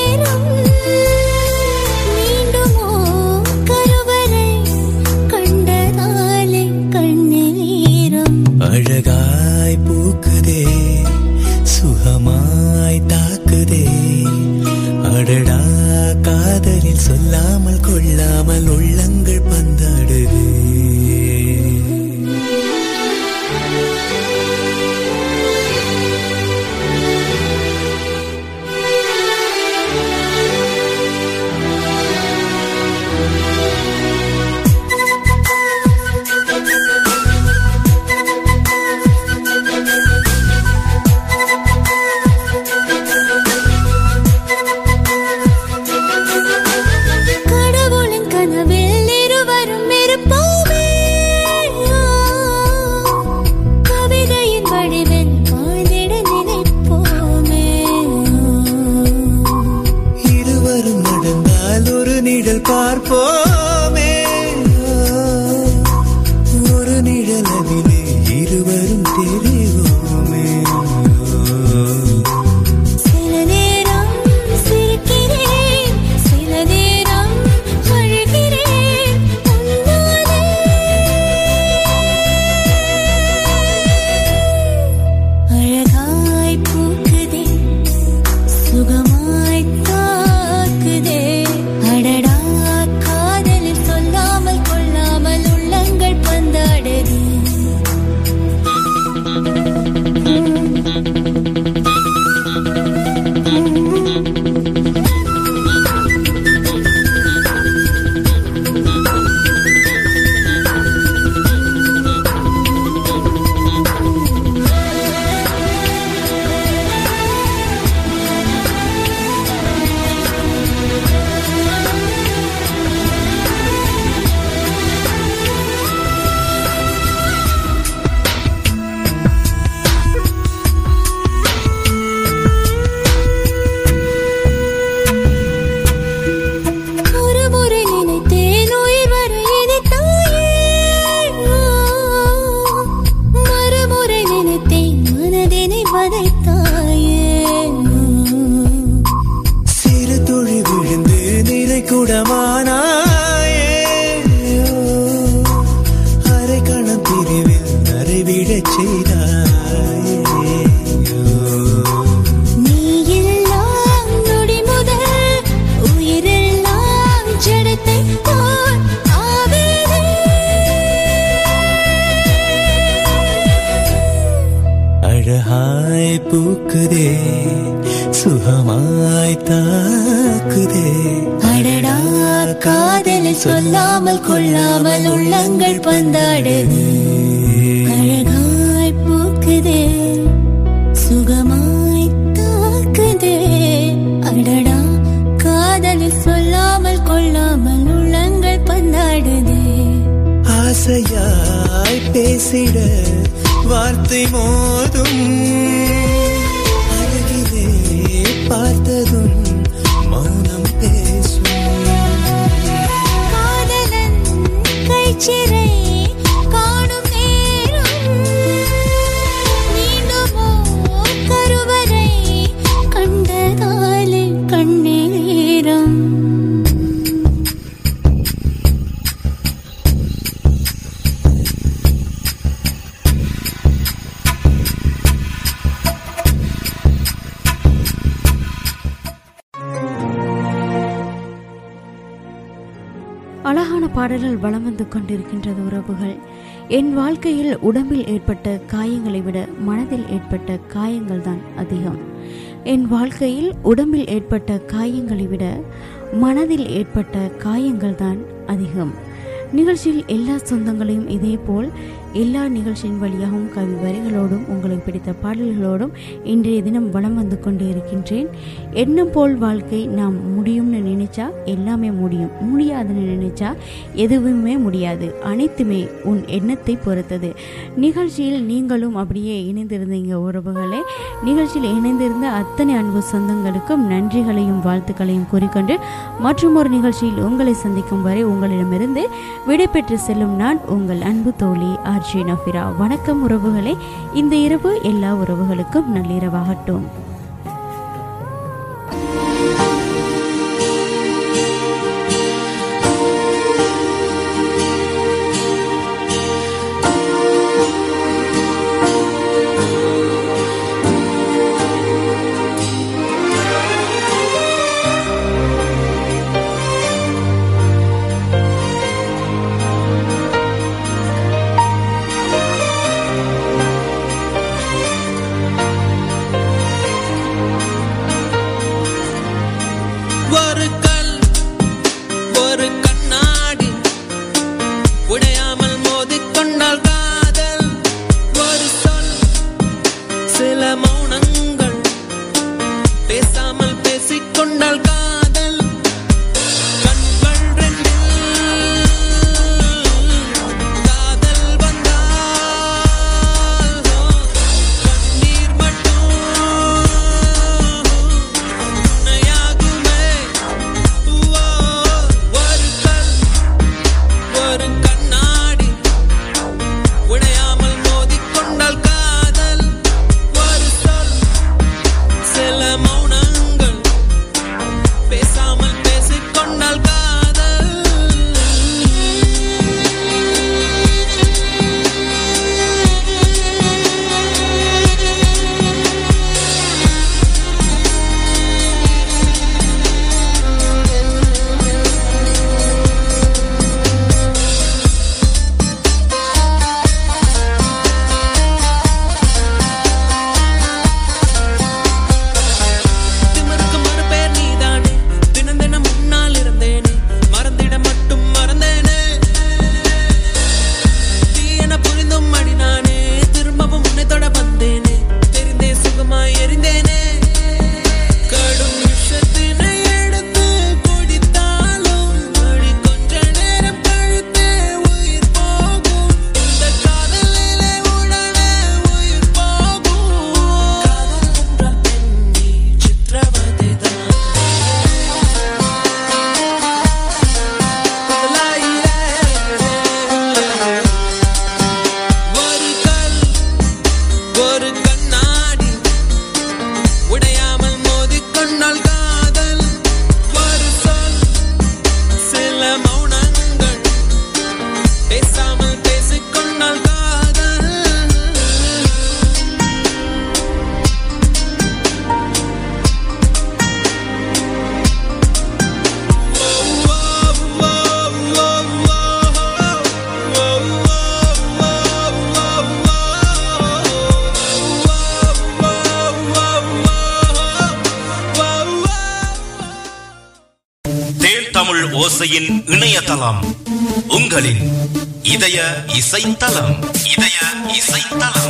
பூக்குதே சுகமாய் தாக்குதே அடடா காதலில் சொல்லாமல் கொள்ளாமல் உள்ளங்கள் பந்தாடுது அழகாய் பூக்குதே சுகமாய் தாக்குதே அடடா காதலில் சொல்லாமல் கொள்ளாமல் உள்ளங்கள் பந்தாடுதே ஆசையாய் பேசிட வார்த்தை மோதும் அழகிலே பார்த்ததும் மௌனம் பேசும் காதலன் கைச்சிறை காணும் நேரம் மீண்டுமோ கருவறை கண்டதாலே கண்ணீரம் அழகான பாடல்கள் வலம் வந்து கொண்டிருக்கின்றது உறவுகள் என் வாழ்க்கையில் உடம்பில் ஏற்பட்ட காயங்களை விட மனதில் ஏற்பட்ட காயங்கள் தான் அதிகம் என் வாழ்க்கையில் உடம்பில் ஏற்பட்ட காயங்களை விட மனதில் ஏற்பட்ட காயங்கள் தான் அதிகம் நிகழ்ச்சியில் எல்லா சொந்தங்களையும் இதேபோல் எல்லா நிகழ்ச்சியின் வழியாகவும் கவி வரிகளோடும் உங்களுக்கு பிடித்த பாடல்களோடும் இன்றைய தினம் வலம் வந்து கொண்டு இருக்கின்றேன் எண்ணம் போல் வாழ்க்கை நாம் முடியும்னு நினைச்சா எல்லாமே முடியும் முடியாதுன்னு நினைச்சா எதுவுமே முடியாது அனைத்துமே உன் எண்ணத்தை பொறுத்தது நிகழ்ச்சியில் நீங்களும் அப்படியே இணைந்திருந்தீங்க உறவுகளே நிகழ்ச்சியில் இணைந்திருந்த அத்தனை அன்பு சொந்தங்களுக்கும் நன்றிகளையும் வாழ்த்துக்களையும் கூறிக்கொண்டு மற்றும் ஒரு நிகழ்ச்சியில் உங்களை சந்திக்கும் வரை உங்களிடமிருந்து விடைபெற்று செல்லும் நான் உங்கள் அன்பு தோழி ஆர்ஜி நஃபிரா வணக்கம் உறவுகளே இந்த இரவு எல்லா உறவுகளுக்கும் நள்ளிரவாகட்டும் ஒரு கல் ஒரு கண்ணாடி உடையாமல் மோதிக்கொண்டால் காதல் ஒரு சொல் சில மௌனங்கள் பேசாமல் பேசிக்கொண்டால் காதல் கண்கள் ரெண்டில் காதல் வந்தால் கண்ணீர் மட்டும் துணையாகுமே ஓ, ஒரு கல் ஒரு கண்ணாடி ஓசையின் இணையதளம் உங்களின் இதய இசைத்தலம் இதய இசைத்தலம்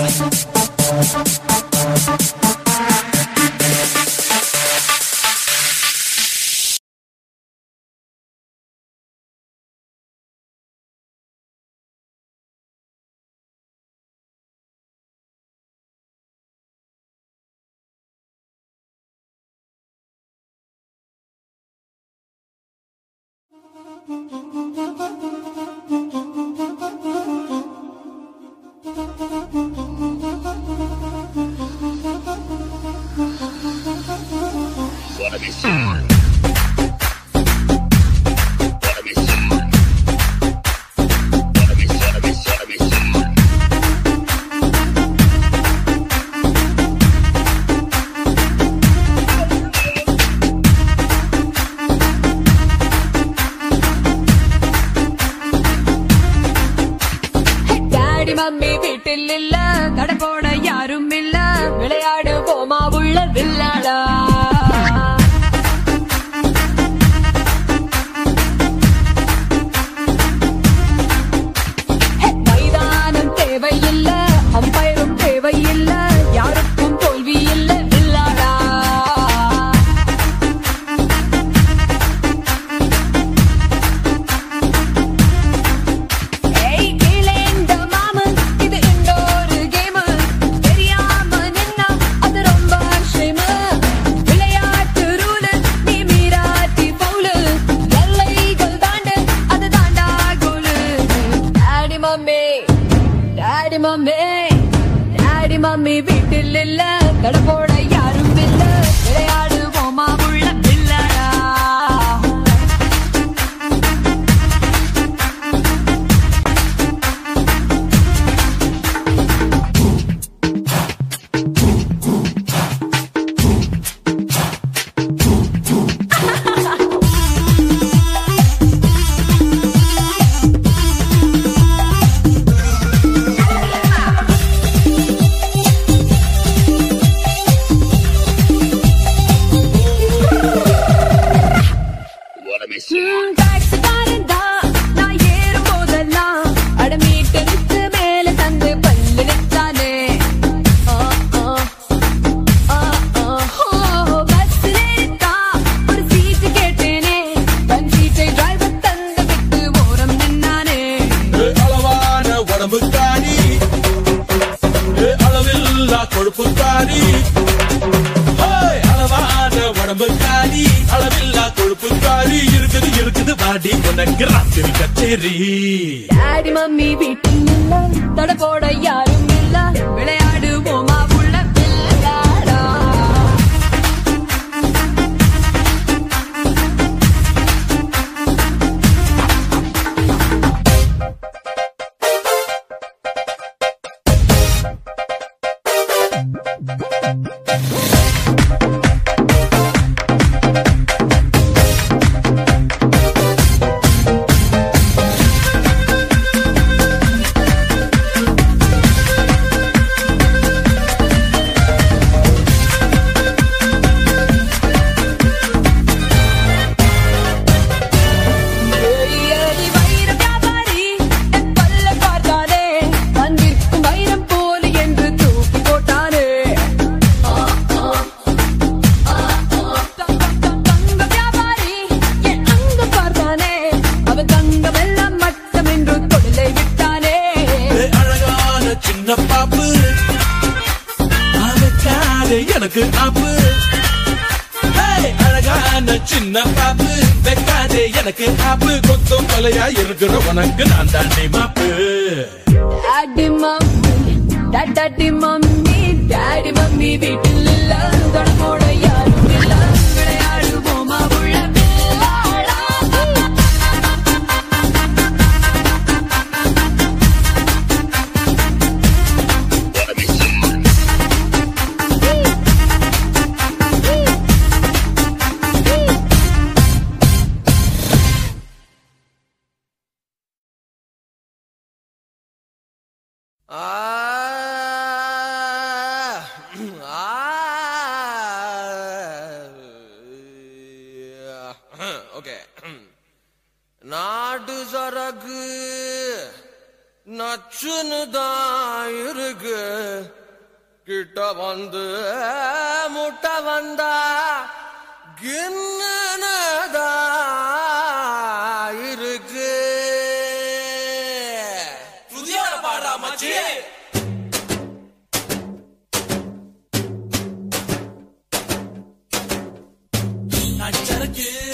டாடி மம்மி வீட்டில் இல்ல கடை போட யாரும் இல்ல விளையாடு போமா உள்ள வில்லாடா மைதானம் தேவையில்ல அம்பயரும் தேவையில்ல யாருக்கும் தோல்வி இல்ல வில்லாடா ஏய் கீழேந்த மாமன் இது இன்னொரு கேம் தெரியாம நின்னா அது ரொம்ப ஷேம் விளையாட்டு ரூல் நீ மீறாட்டி பவுல் எல்லைகள் தாண்டு அது தாண்டா கோல் daddy mummy daddy mummy daddy mummy வீட்டில் இல்ல கடை போட யாரும் இல்ல விளையாடு போமா உள்ள பிள்ளடா ம், டாக்ஸிக்காரன் தான் நான் ஏறும் போதெல்லாம் அட மீட்டருக்கு மேல தந்து பல்லு நிற்கானே ஆ, ஆ, ஆ, ஆ. ஓ, பஸ்ஸில் இருக்கா, ஒரு சீட்டு கேட்டேனே தன் சீட்டை டிரைவர் தந்து விட்டு ஓரம் நின்னானே அளவான உடம்புக்காரி அளவில்லா கொழுப்புக்காரி ஹேய், அளவான உடம்புக்காரி அளவில்லா கொழுப்புக்காரி இருக்குது இருக்குது வாடி உனக்கு ராத்திரி கச்சேரி டாடி மம்மி வீட்டில் இல்ல தட போட யாரும் இல்ல விளையாடு போமா உள்ள பிள்ளையாடா ஏறி வைர வியாபாரி என் பல்ல பார்த்தானே வந்திருக்கும் வைரம் போல என்று தூக்கி போட்டானே ஆ, ஆ, ஆ, ஆ. தங்க, தங்க, தங்க வியாபாரி என் அங்க பார்த்தானே அவன் தங்கம் எல்லாம் மட்டம் என்று தொழிலை விட்டானே ஏய், அழகான சின்ன பாப்பு அவக்காரே எனக்கு ஆப்பு ஏய், அழகான சின்ன பாப்பு வைக்காதே எனக்கு ஆப்பு கொத்தும் கொலையா இருக்கிற உனக்கு நான் தாண்டி மாப்பு daddy mummy daddy mummy daddy mummy வீட்டில் இல்ல தொட போட யாரும் இல்ல விளையாடு போமா உள்ள பிள்ளாடா ஓகே நச்சுன்னு தான் இருக்கு கிட்ட வந்து முட்டை வந்தா கின்னதா இருக்கு புதியோட பாடுறா மச்சி நச்சரக்கு